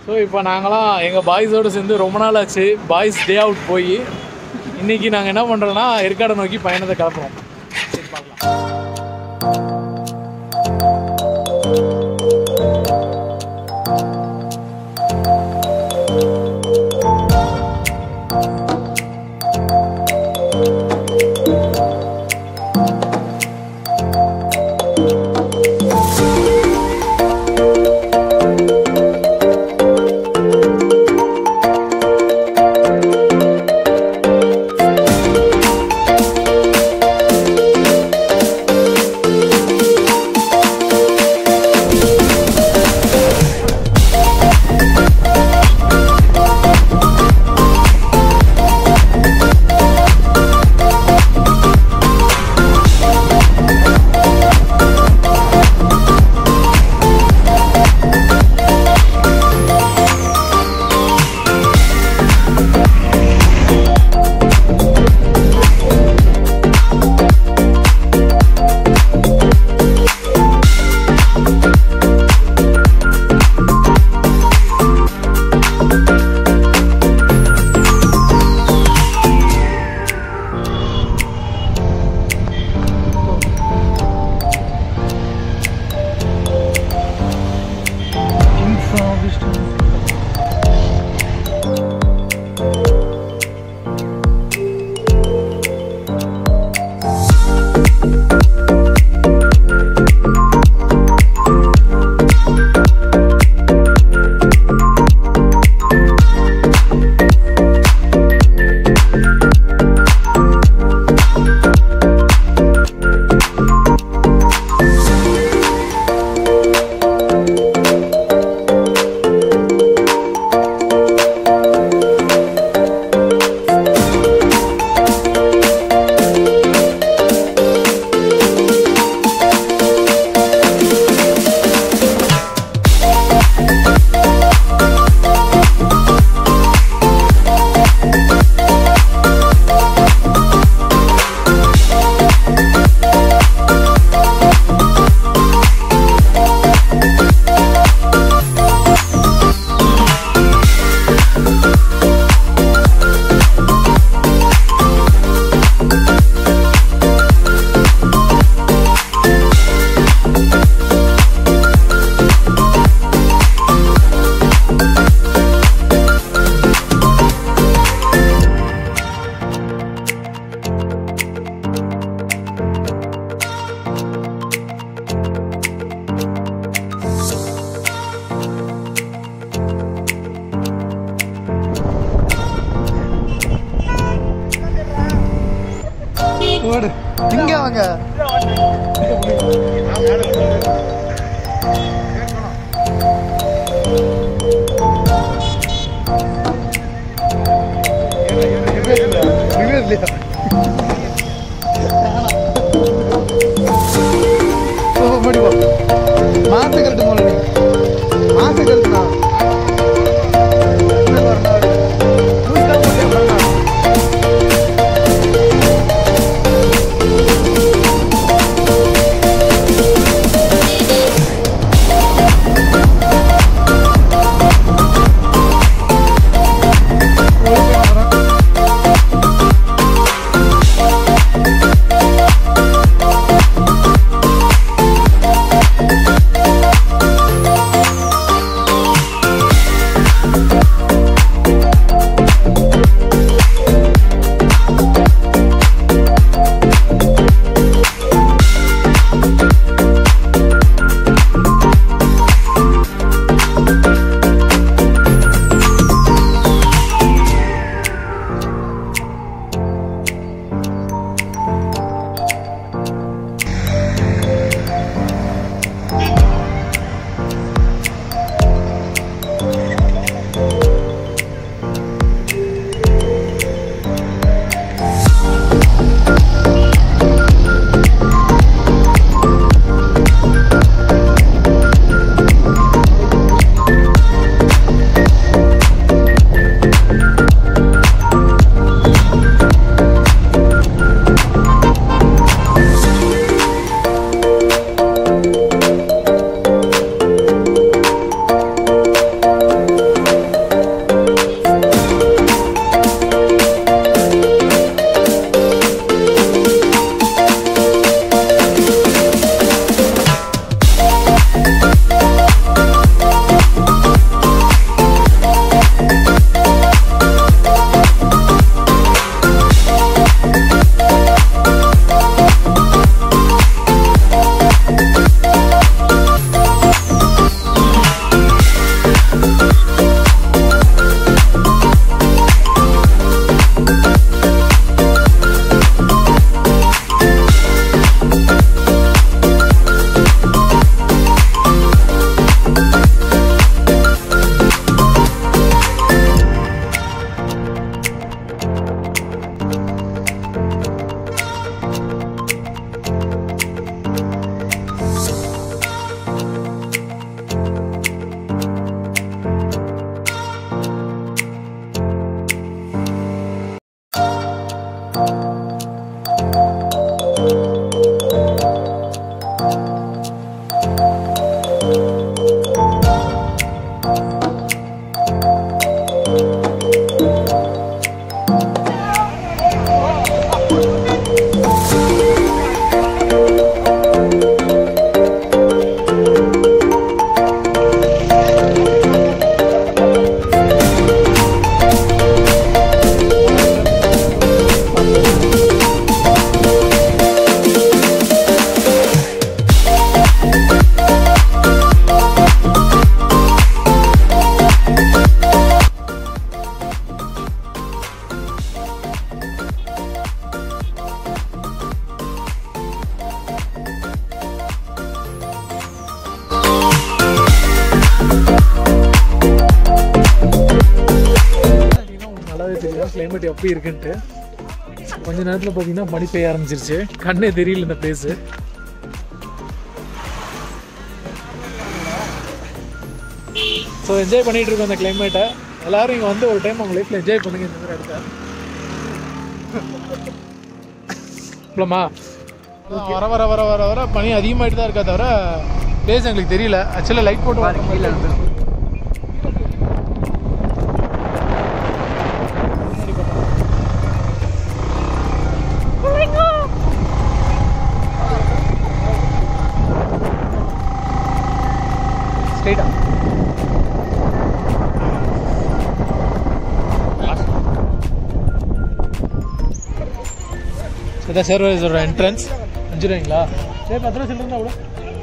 So இப்போ நாங்களாம் எங்கள் பாய்ஸோடு சேர்ந்து ரொம்ப நாள் ஆச்சு பாய்ஸ் டே அவுட் போய் இன்றைக்கி நாங்கள் என்ன பண்ணுறோன்னா ஏற்காடை நோக்கி பயணத்தை கிளப்புறோம் சரி பார்க்கலாம் ஓடு இங்க வாங்க மாசு கழட்டு போல நீ மாசு கழட்டுனா Thank கிளைமேட் எப்படி இருக்குன்ட்டு கொஞ்ச நேரத்தில் பார்த்தீங்கன்னா பனி பெய்ய ஆரம்பிச்சிருச்சு கண்ணே தெரியல இந்த பிளேஸு ஸோ என்ஜாய் பண்ணிட்டு இருக்கோம் அந்த கிளைமேட்டை எல்லாரும் இங்கே வந்து ஒரு டைம் உங்க லைஃப்பில் என்ஜாய் பண்ணுங்க இந்த மாதிரி இடத்த போலாமா வர வர வர வர வர பனி அதிகமாகிட்டு தான் இருக்கா தவிர பிளேஸ் எங்களுக்கு தெரியல ஆக்சுவலாக லைட் போட்டு வர கீழே வந்து ஸ்ட்ரைட்டா இதான் சேர்வரைஸோட என்ட்ரன்ஸ் அஞ்சு ரூபாய்ங்களா சரி பத்து ரூபா சில்லறா அவ்வளோ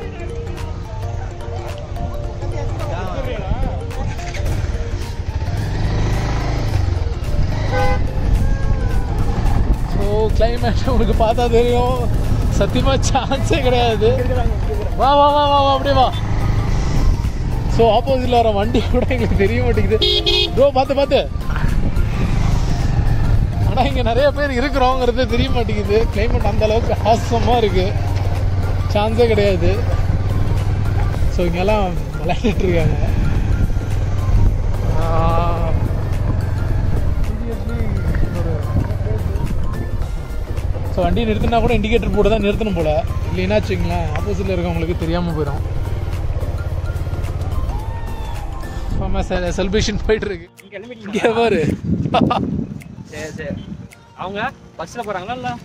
ஸோ கிளைமேட் உங்களுக்கு பார்த்தா தெரியும் சத்தியமாக சான்ஸே கிடையாது வா வா வா வா வா அப்படியே வா ஸோ ஆப்போசிட்டில் வர வண்டி கூட எங்களுக்கு தெரிய மாட்டேங்குது ப்ரோ பார்த்து பார்த்து ஆனால் இங்கே நிறைய பேர் இருக்கிறோங்கிறது தெரிய மாட்டேங்குது கிளைமேட் அந்த அளவுக்கு ஹாசமாக இருக்குது சான்ஸே கிடையாது ஸோ இங்கெல்லாம் விளையாடிட்டு இருக்காங்க ஸோ வண்டி நிறுத்தினா கூட இண்டிகேட்டர் போட்டு தான் நிறுத்தணும் போல இல்லைன்னா வச்சுங்களேன் ஆப்போசிட்டில் இருக்கவங்களுக்கு தெரியாமல் போயிடும் ஆமாம் சார் செலிப்ரேஷன் போயிட்டு இருக்கு இங்க கிளம்பிட்டீங்களா? இங்கே பாரு சரி சரி அவங்க பஸ்ஸில் போகிறாங்களா இல்லை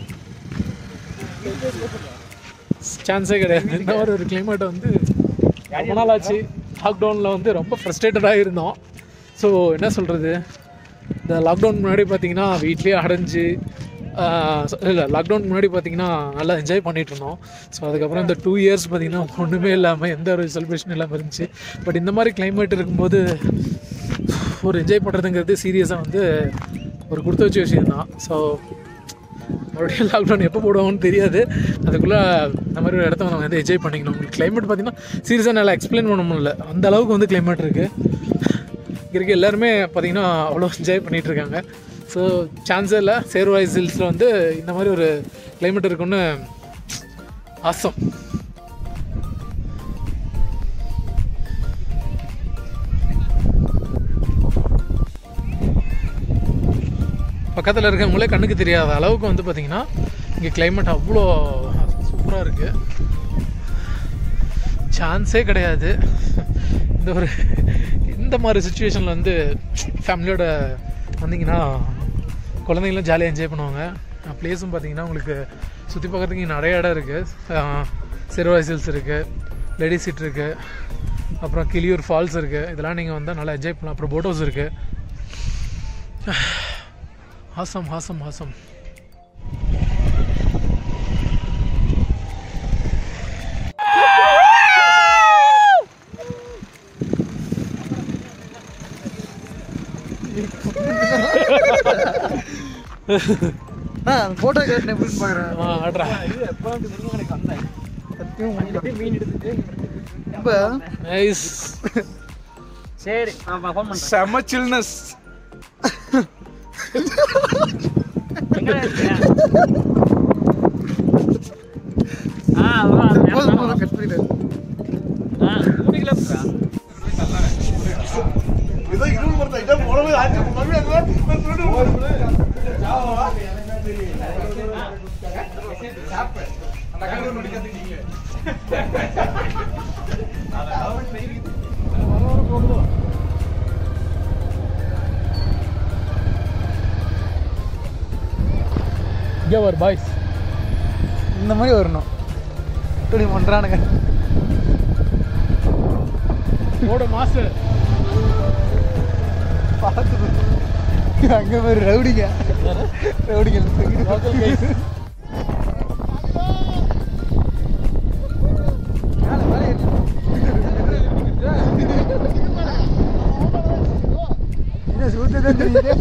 சான்ஸே கிடையாது இந்த மாதிரி ஒரு கிளைமேட் வந்து ரொம்ப நாள் ஆச்சு லாக்டவுனில் வந்து ரொம்ப ஃப்ரஸ்ட்ரேட்டடாக இருந்தோம் ஸோ என்ன சொல்கிறது இந்த லாக்டவுன் முன்னாடி பார்த்தீங்கன்னா வீட்லேயே அடைஞ்சு இல்லை லாக்டவுன் முன்னாடி பார்த்தீங்கன்னா நல்லா என்ஜாய் பண்ணிட்டு இருந்தோம் ஸோ அதுக்கப்புறம் இந்த டூ இயர்ஸ் பார்த்தீங்கன்னா ஒன்றுமே இல்லாமல் எந்த ஒரு செலிப்ரேஷன் இல்லாமல் இருந்துச்சு பட் இந்த மாதிரி கிளைமேட் இருக்கும்போது ஒரு என்ஜாய் பண்ணுறதுங்கிறது சீரியஸாக வந்து ஒரு கொடுத்து வச்ச விஷயம் தான் ஸோ மறுபடியும் லாக்டவுன் எப்போ போடுவாங்கன்னு தெரியாது அதுக்குள்ளே இந்த மாதிரி ஒரு இடத்த நம்ம வந்து என்ஜாய் பண்ணிக்கணும் உங்களுக்கு கிளைமேட் பார்த்தீங்கன்னா சீரியஸாக நல்லா எக்ஸ்பிளைன் பண்ண முடியல அந்த அளவுக்கு வந்து கிளைமேட் இருக்குது இங்கே இருக்க எல்லாருமே பார்த்தீங்கன்னா அவ்வளோ என்ஜாய் பண்ணிகிட்டு இருக்காங்க ஸோ சான்ஸே இல்லை சேர்வாய்ஸ் ஹில்ஸில் வந்து இந்த மாதிரி ஒரு கிளைமேட் இருக்குன்னு ஆசம் பக்கத்தில் இருக்கவங்களே கண்ணுக்கு தெரியாத அளவுக்கு வந்து பார்த்திங்கன்னா இங்கே கிளைமேட் அவ்வளோ சூப்பராக இருக்குது சான்ஸே கிடையாது இந்த ஒரு இந்த மாதிரி சுச்சுவேஷனில் வந்து ஃபேமிலியோட வந்தீங்கன்னா குழந்தைங்களும் ஜாலியாக என்ஜாய் பண்ணுவாங்க ப்ளேஸும் பார்த்தீங்கன்னா உங்களுக்கு சுற்றி பார்க்கறதுக்கு இங்க நிறைய இடம் இருக்குது சிறுவாய் ஹில்ஸ் இருக்குது லேடி சீட் இருக்குது அப்புறம் கிளியூர் ஃபால்ஸ் இருக்குது இதெல்லாம் நீங்கள் வந்தால் நல்லா என்ஜாய் பண்ணலாம் அப்புறம் போட் ஹவுஸ் இருக்குது ஹாசம் ஹாசம் ஹாசம் ஆ ஃபோட்டோ கேட்டு எப்படின்னு பார்க்குறேன் ஆ ஆட்ரா மீன் எடுத்துட்டு இப்போ நைஸ் சரி நான் ஃபோன் பண்ணுறேன் செம சில்னஸ் எங்கே இருக்கீங்க ஆ அதான் போதும் போதும் கட் பண்ணிட்டு ஆ மூணு கிலோ இருக்கா இங்கே ஒரு பாய்ஸ் இந்த மாதிரி வரணும் இப்படி பண்ணுறானுங்க ஓட மாஸ்டர் பார்த்து அங்கே மாதிரி ரவுடிங்க ரவுடிங்க லோக்கல் கைஸ் என்ன சூழ்நிலை தெரியுது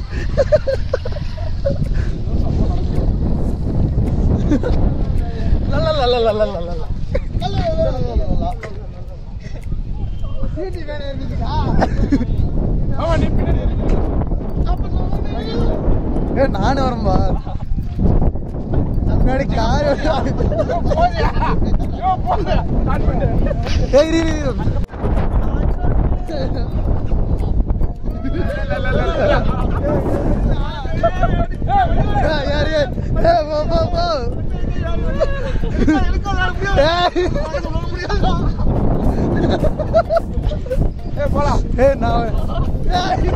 ஆமா நீ பின்னாடி இருக்கு. ஏ நானும் வரம்பா முன்னாடி கார் ஏய் இரு, இரு, இரு. ஏய், யாரு, ஏய், ஏய், போ, போ, போ. ஏய். ஏய், நான் ஏய்.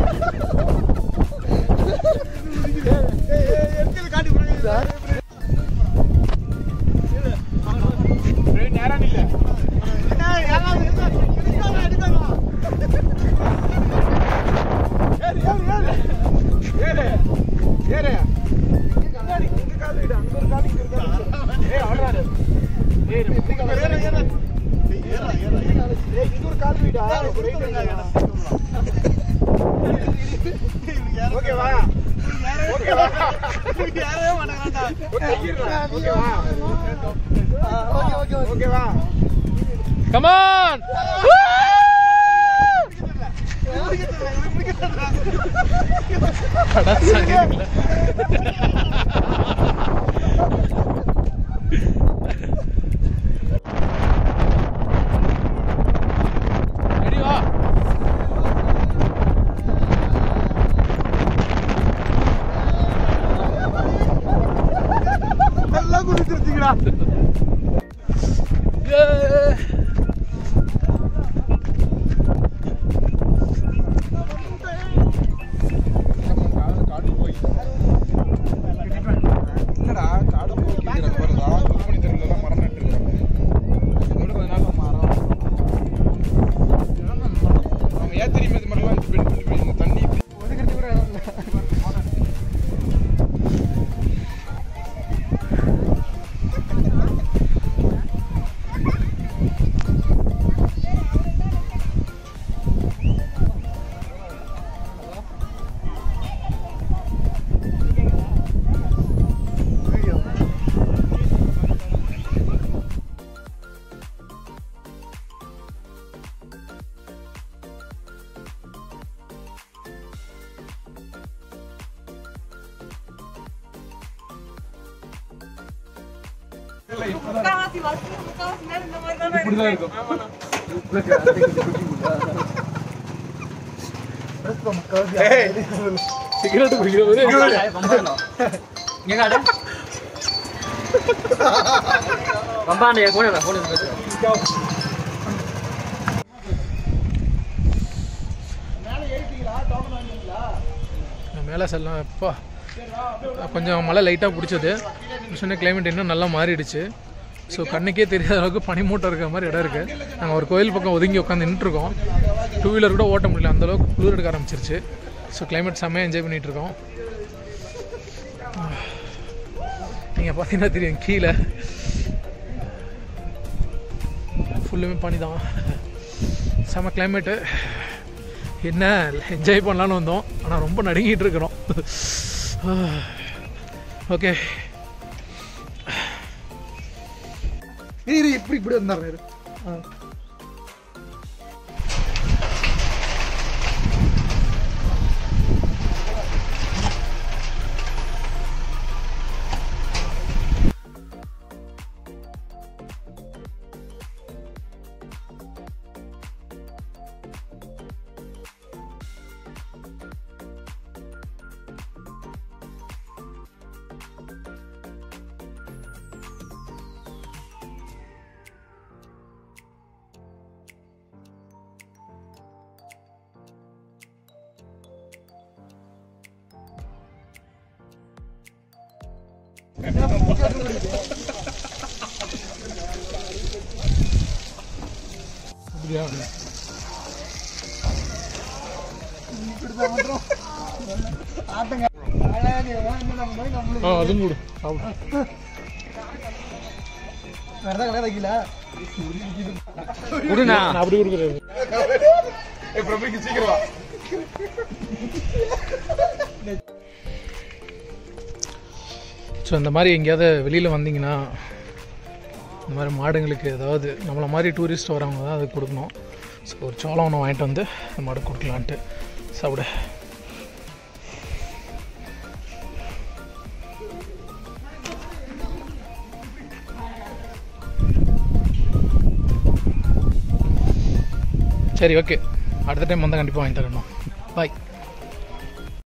Sir okay okay okay come on ready வா எல்லாம் குடிச்சிருச்சீங்களா Yeah. என்னடா காடு போய்க்கிற போறதா குப்பணி தெருல எல்லாம் மரம் நட்டுருக்காங்க அதோட கொஞ்ச நாள் மரம் நம்ம ஏன் தெரியுமா இது மாதிரிலாம் இது பண்ணி பண்ணி பண்ணி இந்த தண்ணி இப்படி ஒதுக்கிறது கூட இடம் இல்லை சிகரெட் குடிக்கிறவரு இங்க காடு வம்பாண்ட போன போன நான் மேலே செல்லாம் எப்பா கொஞ்சம் மழை லைட்டாக பிடிச்சது சொன்ன கிளைமேட் இன்னும் நல்லா மாறிடுச்சு ஸோ கண்ணுக்கே தெரியாத அளவுக்கு பனிமூட்டம் இருக்கிற மாதிரி இடம் இருக்குது நாங்கள் ஒரு கோயில் பக்கம் ஒதுங்கி உட்காந்து நின்றுருக்கோம் டூ வீலர் கூட ஓட்ட முடியல அந்த அளவுக்கு குளிர் எடுக்க ஆரம்பிச்சிருச்சு ஸோ கிளைமேட் செம்மையாக என்ஜாய் பண்ணிகிட்டு இருக்கோம் நீங்கள் பார்த்தீங்கன்னா தெரியும் கீழே ஃபுல்லுமே பனி தான் செம கிளைமேட்டு என்ன என்ஜாய் பண்ணலான்னு வந்தோம் ஆனால் ரொம்ப நடுங்கிட்டு இருக்கிறோம் ஓகே இரு இப்படி இப்படி வந்துடுறாரு அப்படியா ஆட்டங்க ஆ அதுவும் கொடு சாப்பிடு வேற ஏதாவது கல்யாணம் வைக்கல குடுண்ணா நான் அப்படி கொடுக்குறேன் பிரபுக்கு சீக்கிரம் ஸோ இந்த மாதிரி எங்கேயாவது வெளியில் வந்தீங்கன்னா இந்த மாதிரி மாடுங்களுக்கு ஏதாவது நம்மளை மாதிரி டூரிஸ்ட் வரவங்க தான் அது கொடுக்கணும் ஸோ ஒரு சோளம் ஒன்று வாங்கிட்டு வந்து இந்த மாடு கொடுக்கலான்ட்டு சாப்பிட சரி ஓகே அடுத்த டைம் வந்தால் கண்டிப்பாக வாங்கி தரணும் பாய்